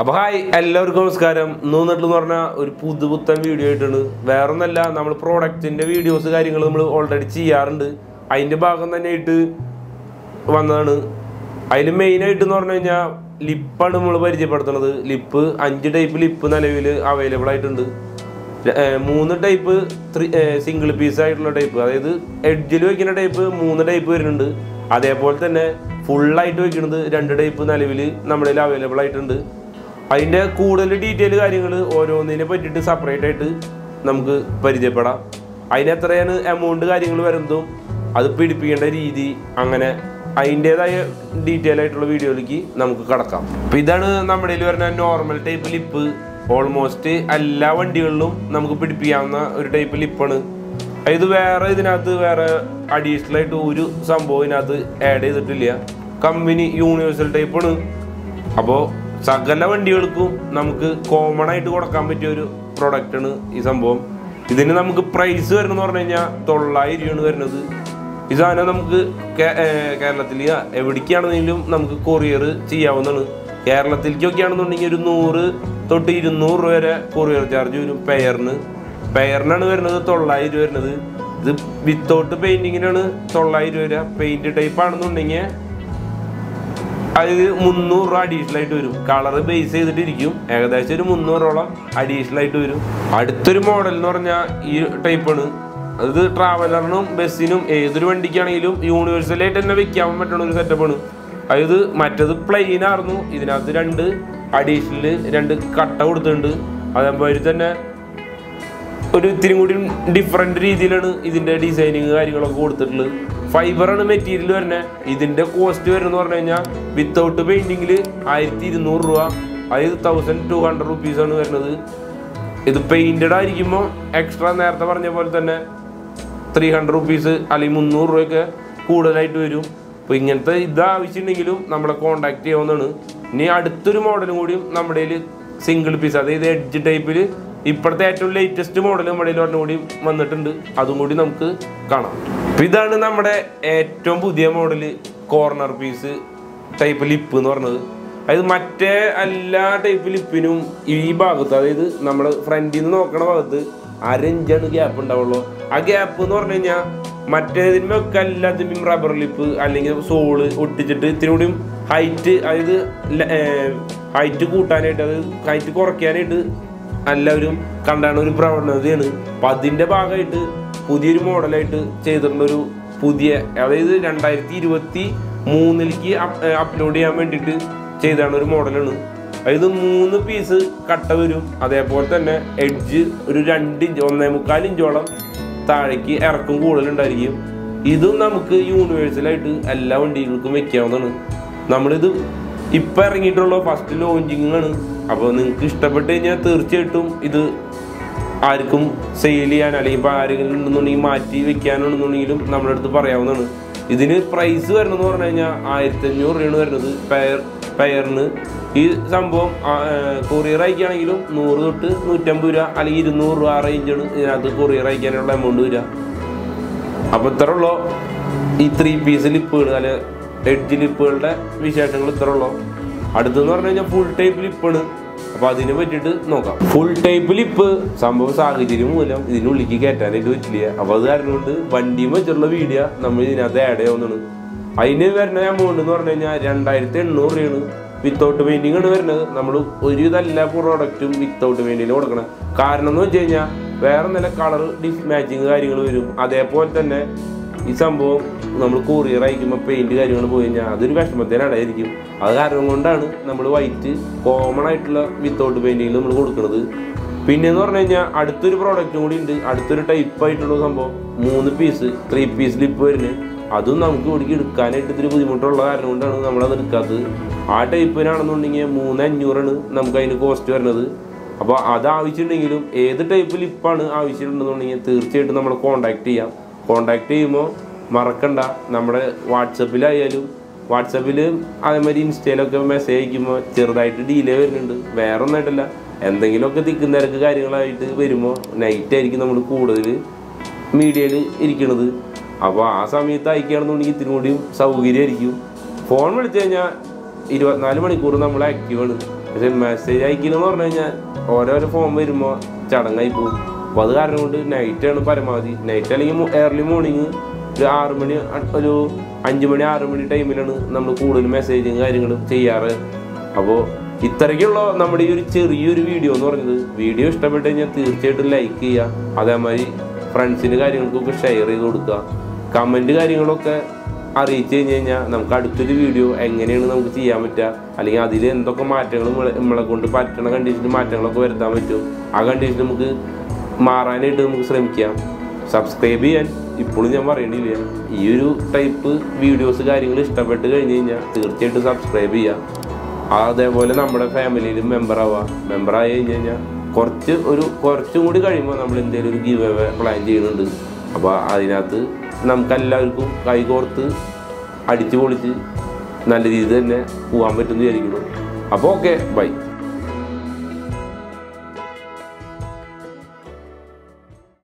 അപ്പൊ ഹായ് എല്ലാവർക്കും നമസ്കാരം നൂന്നിട്ട് എന്ന് പറഞ്ഞ ഒരു പുതുപുത്തൻ വീഡിയോ ആയിട്ടാണ് വേറൊന്നല്ല നമ്മൾ പ്രോഡക്റ്റിന്റെ വീഡിയോസ് കാര്യങ്ങൾ നമ്മൾ ഓൾറെഡി ചെയ്യാറുണ്ട് അതിന്റെ ഭാഗം തന്നെ ആയിട്ട് വന്നതാണ് അതിൽ മെയിൻ ആയിട്ട് എന്ന് പറഞ്ഞു കഴിഞ്ഞാൽ ലിപ്പാണ് നമ്മൾ പരിചയപ്പെടുത്തുന്നത് ലിപ്പ് അഞ്ച് ടൈപ്പ് ലിപ്പ് നിലവിൽ അവൈലബിൾ ആയിട്ടുണ്ട് ര- ഏർ മൂന്ന് ടൈപ്പ് ത്രീ സിംഗിൾ പീസ് ആയിട്ടുള്ള ടൈപ്പ് അതായത് എഡ്ജിൽ വെക്കുന്ന ടൈപ്പ് മൂന്ന് ടൈപ്പ് വരുന്നുണ്ട് അതേപോലെ തന്നെ ഫുള്ളായിട്ട് വെക്കുന്നത് രണ്ട് ടൈപ്പ് നിലവിൽ നമ്മുടെ അവൈലബിൾ ആയിട്ടുണ്ട് അതിൻ്റെ കൂടുതൽ ഡീറ്റെയിൽ കാര്യങ്ങൾ ഓരോന്നിനെ പറ്റിയിട്ട് സെപ്പറേറ്റ് ആയിട്ട് നമുക്ക് പരിചയപ്പെടാം അതിന് എത്രയാണ് എമൗണ്ട് കാര്യങ്ങൾ വരുന്നതും അത് പിടിപ്പിക്കേണ്ട രീതി അങ്ങനെ അതിൻ്റെതായ ഡീറ്റെയിൽ ആയിട്ടുള്ള വീഡിയോയിലേക്ക് നമുക്ക് കടക്കാം അപ്പം ഇതാണ് നമ്മുടെ കയ്യിൽ വരുന്ന നോർമൽ ടൈപ്പ് ലിപ്പ് ഓൾമോസ്റ്റ് എല്ലാ വണ്ടികളിലും നമുക്ക് പിടിപ്പിക്കാവുന്ന ഒരു ടൈപ്പ് ലിപ്പാണ് ഇത് വേറെ ഇതിനകത്ത് വേറെ അഡീഷണൽ ആയിട്ട് ഒരു സംഭവം ഇതിനകത്ത് ആഡ് ചെയ്തിട്ടില്ല കമ്പനി യൂണിവേഴ്സൽ ടൈപ്പാണ് അപ്പോൾ സകല വണ്ടികൾക്കും നമുക്ക് കോമൺ ആയിട്ട് കൊടുക്കാൻ പറ്റിയ ഒരു product ആണ് ഈ സംഭവം ഇതിന് നമുക്ക് പ്രൈസ് വരുന്നത് പറഞ്ഞു കഴിഞ്ഞാൽ തൊള്ളായിരം രൂപയാണ് വരുന്നത് ഈ സാധനം നമുക്ക് കേ- ഏർ കേരളത്തിൽ എവിടേക്കാണെന്നെങ്കിലും നമുക്ക് കൊറിയർ ചെയ്യാവുന്നതാണ് കേരളത്തിലേക്കൊക്കെ ആണെന്നുണ്ടെങ്കിൽ ഒരു നൂറ് തൊട്ട് ഇരുന്നൂറ് രൂപ വരെ കൊറിയർ ചാർജ് വരും പെയറിന് പെയറിനാണ് വരുന്നത് തൊള്ളായിരം രൂപ വരുന്നത് ഇത് വിത്തൗട്ട് പെയിന്റിങ്ങിനാണ് തൊള്ളായിരം രൂപ വരിക പെയിന്റ് ടൈപ്പ് ആണെന്നുണ്ടെങ്കിൽ അതായത് മുന്നൂറ് രൂപ അഡീഷണൽ ആയിട്ട് വരും കളർ ബേസ് ചെയ്തിട്ടിരിക്കും ഏകദേശം ഒരു മുന്നൂറോളം അഡീഷണൽ ആയിട്ട് വരും അടുത്തൊരു മോഡൽ എന്ന് പറഞ്ഞാൽ ഈ ടൈപ്പാണ് അത് ട്രാവലറിനും ബസ്സിനും ഏതൊരു വണ്ടിക്കാണെങ്കിലും യൂണിവേഴ്സലായിട്ട് തന്നെ വെക്കാൻ പറ്റുന്ന ഒരു സെറ്റപ്പാണ് അതായത് മറ്റത് പ്ലെയിൻ ആയിരുന്നു ഇതിനകത്ത് രണ്ട് അഡീഷണൽ രണ്ട് കട്ട കൊടുത്തിട്ടുണ്ട് അതേപോലെ തന്നെ ഒരു ഇത്തിരി കൂടി ഡിഫറെന്റ് രീതിയിലാണ് ഇതിന്റെ ഡിസൈനിങ് കാര്യങ്ങളൊക്കെ കൊടുത്തിട്ടുള്ളത് ഫൈബറാണ് മെറ്റീരിയൽ വരുന്നത് ഇതിന്റെ കോസ്റ്റ് വരുന്നത് പറഞ്ഞു കഴിഞ്ഞാൽ വിത്തൗട്ട് പെയിന്റിങ്ങിൽ ആയിരത്തി ഇരുന്നൂറ് രൂപ അതായത് തൗസൻഡ് ടു ഹൺഡ്രഡ് റുപ്പീസ് ആണ് വരുന്നത് ഇത് പെയിന്റഡ് ആയിരിക്കുമ്പോൾ എക്സ്ട്രാ നേരത്തെ പറഞ്ഞ പോലെ തന്നെ ത്രീ ഹൺഡ്രഡ് റുപ്പീസ് അല്ലെങ്കിൽ മുന്നൂറ് രൂപയൊക്കെ കൂടുതലായിട്ട് വരും അപ്പോൾ ഇങ്ങനത്തെ ഇത് ആവശ്യമുണ്ടെങ്കിലും നമ്മളെ കോണ്ടാക്ട് ചെയ്യാവുന്നതാണ് ഇനി അടുത്തൊരു മോഡലും കൂടിയും നമ്മുടെ കയ്യിൽ സിംഗിൾ പീസ് അതായത് എഡ്ജ് ടൈപ്പിൽ ഇപ്പോഴത്തെ ഏറ്റവും ലേറ്റസ്റ്റ് മോഡൽ നമ്മുടെ കയ്യിൽ ഒരെണ്ണം കൂടി വന്നിട്ടുണ്ട് അതും കൂടി നമുക്ക് കാണാം അപ്പോൾ ഇതാണ് നമ്മുടെ ഏറ്റവും പുതിയ model corner piece type lip എന്ന് പറഞ്ഞത് അതായത് മറ്റേ എല്ലാ ടൈപ്പ് ലിപ്പിനും ഈ ഭാഗത്ത് അതായത് നമ്മൾ ഫ്രണ്ടിൽ നിന്ന് നോക്കണ ഭാഗത്ത് അരഞ്ചാണ് ഗ്യാപ്പ് ഉണ്ടാവുള്ളൂ ആ ഗ്യാപ്പ് എന്ന് പറഞ്ഞു കഴിഞ്ഞാൽ മറ്റേതിന്മൊക്കെ എല്ലാത്തിനും റബ്ബർ ലിപ്പ് അല്ലെങ്കിൽ സോള് ഒട്ടിച്ചിട്ട് ഇത്തിരി കൂടിയും ഹൈറ്റ് അതായത് ഹൈറ്റ് കൂട്ടാനായിട്ട് അത് ഹൈറ്റ് കുറയ്ക്കാനായിട്ട് എല്ലാവരും കണ്ടാണ് ഒരു പ്രവണതയാണ് അപ്പം അതിൻ്റെ ഭാഗമായിട്ട് പുതിയൊരു മോഡലായിട്ട് ചെയ്തിട്ടുള്ള ഒരു പുതിയ അതായത് രണ്ടായിരത്തി ഇരുപത്തി മൂന്നിലേക്ക് അപ്ലോഡ് ചെയ്യാൻ വേണ്ടിയിട്ട് ചെയ്താണ് ഒരു മോഡലാണ് അതായത് മൂന്ന് പീസ് കട്ട വരും അതേപോലെ തന്നെ എഡ്ജ് ഒരു രണ്ട് ഇഞ്ച് ഒന്നേ മുക്കാൽ ഇഞ്ചോളം താഴേക്ക് ഇറക്കം കൂടുതലുണ്ടായിരിക്കും ഇതും നമുക്ക് യൂണിവേഴ്സലായിട്ട് എല്ലാ വണ്ടികൾക്കും വെക്കാവുന്നതാണ് നമ്മളിത് ഇപ്പം ഇറങ്ങിയിട്ടുള്ള ഫസ്റ്റ് ലോഞ്ചിങ് ആണ് അപ്പോൾ നിങ്ങൾക്ക് ഇഷ്ടപ്പെട്ട് കഴിഞ്ഞാൽ തീർച്ചയായിട്ടും ഇത് ആർക്കും സെയിൽ ചെയ്യാൻ അല്ലെങ്കിൽ ഇപ്പോൾ ആരെങ്കിലും ഉണ്ടെന്നുണ്ടെങ്കിൽ മാറ്റി വെക്കാനുണ്ടെന്നുണ്ടെങ്കിലും നമ്മുടെ അടുത്ത് പറയാവുന്നതാണ് ഇതിന് പ്രൈസ് വരുന്നതെന്ന് പറഞ്ഞു കഴിഞ്ഞാൽ ആയിരത്തി അഞ്ഞൂറ് രൂപയാണ് വരുന്നത് പെയർ പെയറിന് ഈ സംഭവം കൊറിയർ അയക്കുകയാണെങ്കിലും നൂറ് തൊട്ട് നൂറ്റമ്പത് രൂപ അല്ലെങ്കിൽ ഇരുന്നൂറ് രൂപ ആ റേഞ്ചാണ് ഇതിനകത്ത് കൊറിയർ അയക്കാനുള്ള എമൗണ്ട് വരിക അപ്പോൾ ഇത്ര ഉള്ളൂ ഈ ത്രീ പീസ് ലിപ്പുകൾ അല്ലെ എഡ്ജ് ലിപ്പുകളുടെ വിശേഷങ്ങൾ ഇത്ര ഉള്ളൂ അടുത്തെന്ന് പറഞ്ഞു കഴിഞ്ഞാൽ ഫുൾ ടൈപ്പ് ലിപ്പാണ് അപ്പൊ അതിനെ പറ്റിയിട്ട് നോക്കാം ഫുൾ ടൈപ്പ് ലിപ്പ് സംഭവം സാഹചര്യം മൂലം ഇതിനുള്ളിലേക്ക് കയറ്റാനായിട്ട് പറ്റില്ല അപ്പൊ അത് കാരണം കൊണ്ട് വണ്ടിയും വെച്ചിട്ടുള്ള വീഡിയോ നമ്മൾ ഇതിനകത്ത് ആഡ് ചെയ്യാവുന്നതാണ് അതിന് വരുന്ന എമൗണ്ട് എന്ന് പറഞ്ഞു കഴിഞ്ഞാൽ രണ്ടായിരത്തി എണ്ണൂറ് രൂപയാണ് വിത്തൗട്ട് പെയിന്റിംഗ് ആണ് വരുന്നത് നമ്മൾ ഒരുവിധ എല്ലാ പ്രോഡക്റ്റും വിത്തൗട്ട് പെയിന്റിങ്ങിൽ കൊടുക്കണം കാരണം എന്ന് വെച്ച് കഴിഞ്ഞാൽ വേറെ നല്ല കളർ ഡിസ് മാച്ചിങ് കാര്യങ്ങൾ വരും അതേപോലെ തന്നെ ഈ സംഭവം നമ്മൾ കൊറിയർ അയക്കുമ്പോൾ പെയിന്റ് കാര്യങ്ങൾ പോയി കഴിഞ്ഞാൽ അതൊരു വിഷമത്തിനടായിരിക്കും അത് കാരണം കൊണ്ടാണ് നമ്മൾ വൈറ്റ് കോമൺ ആയിട്ടുള്ള വിത്തൗട്ട് പെയിന്റിങ്ങിൽ നമ്മൾ കൊടുക്കുന്നത് പിന്നെ എന്ന് പറഞ്ഞു കഴിഞ്ഞാൽ അടുത്തൊരു പ്രോഡക്റ്റും കൂടി ഉണ്ട് അടുത്തൊരു ടൈപ്പ് ആയിട്ടുള്ള സംഭവം മൂന്ന് പീസ് ത്രീ പീസ് ലിപ്പ് വരുന്നത് അതും നമുക്ക് ഇവിടേക്ക് എടുക്കാനായിട്ട് ഇത്തിരി ബുദ്ധിമുട്ടുള്ള കാരണം കൊണ്ടാണ് നമ്മളത് എടുക്കാത്തത് ആ ടൈപ്പിനാണെന്നുണ്ടെങ്കിൽ മൂന്ന് അഞ്ഞൂറാണ് നമുക്ക് അതിന് കോസ്റ്റ് വരുന്നത് അപ്പോൾ അത് ആവശ്യമുണ്ടെങ്കിലും ഏത് ടൈപ്പ് ലിപ്പാണ് ആവശ്യമുണ്ടെന്നുണ്ടെങ്കിൽ തീർച്ചയായിട്ടും നമ്മൾ കോൺടാക്ട് ചെയ്യാം കോൺടാക്ട് ചെയ്യുമ്പോൾ മറക്കണ്ട നമ്മുടെ വാട്സപ്പിലായാലും വാട്സപ്പിൽ അതേമാതിരി ഇൻസ്റ്റയിലൊക്കെ മെസ്സേജ് അയക്കുമ്പോൾ ചെറുതായിട്ട് ഡിലേ വരുന്നുണ്ട് വേറെ ഒന്നായിട്ടല്ല എന്തെങ്കിലുമൊക്കെ തിക്കും തിരക്ക് കാര്യങ്ങളായിട്ട് വരുമ്പോൾ നൈറ്റ് ആയിരിക്കും നമ്മൾ കൂടുതൽ മീഡിയയിൽ ഇരിക്കുന്നത് അപ്പോൾ ആ സമയത്ത് അയക്കുകയാണെന്നുണ്ടെങ്കിൽ ഇത്തിരി കൂടിയും സൗകര്യമായിരിക്കും ഫോൺ വിളിച്ചു കഴിഞ്ഞാൽ ഇരുപത്തിനാല് മണിക്കൂർ നമ്മൾ ആക്റ്റീവാണ് പക്ഷെ മെസ്സേജ് അയക്കില്ലെന്ന് പറഞ്ഞു കഴിഞ്ഞാൽ ഓരോരോ ഫോം വരുമ്പോൾ ചടങ്ങായി പോകും അപ്പോൾ അത് കാരണം കൊണ്ട് നൈറ്റാണ് പരമാവധി നൈറ്റ് അല്ലെങ്കിൽ ഏർലി മോർണിംഗ് ഒരു ആറ് മണി അ- ഒരു അഞ്ച് മണി ആറ് മണി ടൈമിലാണ് നമ്മൾ കൂടുതൽ മെസ്സേജും കാര്യങ്ങളും ചെയ്യാറ് അപ്പോൾ ഇത്രയ്ക്കുള്ള നമ്മുടെ ഈ ഒരു ചെറിയൊരു വീഡിയോ എന്ന് പറഞ്ഞത് വീഡിയോ ഇഷ്ടപ്പെട്ട് കഴിഞ്ഞാൽ തീർച്ചയായിട്ടും ലൈക്ക് ചെയ്യുക അതേമാതിരി ഫ്രണ്ട്സിന് കാര്യങ്ങൾക്കൊക്കെ ഷെയർ ചെയ്ത് കൊടുക്കുക കമൻറ്റ് കാര്യങ്ങളൊക്കെ അറിയിച്ചു കഴിഞ്ഞ് കഴിഞ്ഞാൽ നമുക്ക് അടുത്തൊരു വീഡിയോ എങ്ങനെയാണ് നമുക്ക് ചെയ്യാൻ പറ്റുക അല്ലെങ്കിൽ അതിൽ എന്തൊക്കെ മാറ്റങ്ങൾ നമ്മളെ- നമ്മളെ കൊണ്ട് പറ്റണ കണ്ടീഷനിൽ മാറ്റങ്ങളൊക്കെ വരുത്താൻ പറ്റും ആ കണ്ടീഷൻ നമുക്ക് മാറാനായിട്ട് നമുക്ക് ശ്രമിക്കാം സബ്സ്ക്രൈബ് ചെയ്യാൻ ഇപ്പോഴും ഞാൻ പറയണില്ല ഈ ഒരു ടൈപ്പ് വീഡിയോസ് കാര്യങ്ങൾ ഇഷ്ടപ്പെട്ട് കഴിഞ്ഞ് കഴിഞ്ഞാൽ തീർച്ചയായിട്ടും സബ്സ്ക്രൈബ് ചെയ്യുക അതേപോലെ നമ്മുടെ ഫാമിലിയിലും മെമ്പർ ആവുക മെമ്പർ ആയി കഴിഞ്ഞ് കഴിഞ്ഞാൽ കുറച്ച് ഒരു കുറച്ചും കൂടി കഴിയുമ്പോൾ നമ്മൾ എന്തെങ്കിലും ഒരു ഗീവ് അവേ പ്ലാൻ ചെയ്യുന്നുണ്ട് അപ്പോൾ അതിനകത്ത് നമുക്കെല്ലാവർക്കും കൈകോർത്ത് അടിച്ചു പൊളിച്ച് നല്ല രീതിയിൽ തന്നെ പോകാൻ പറ്റുമെന്ന് വിചാരിക്കുന്നു അപ്പോൾ ഓക്കെ ബൈ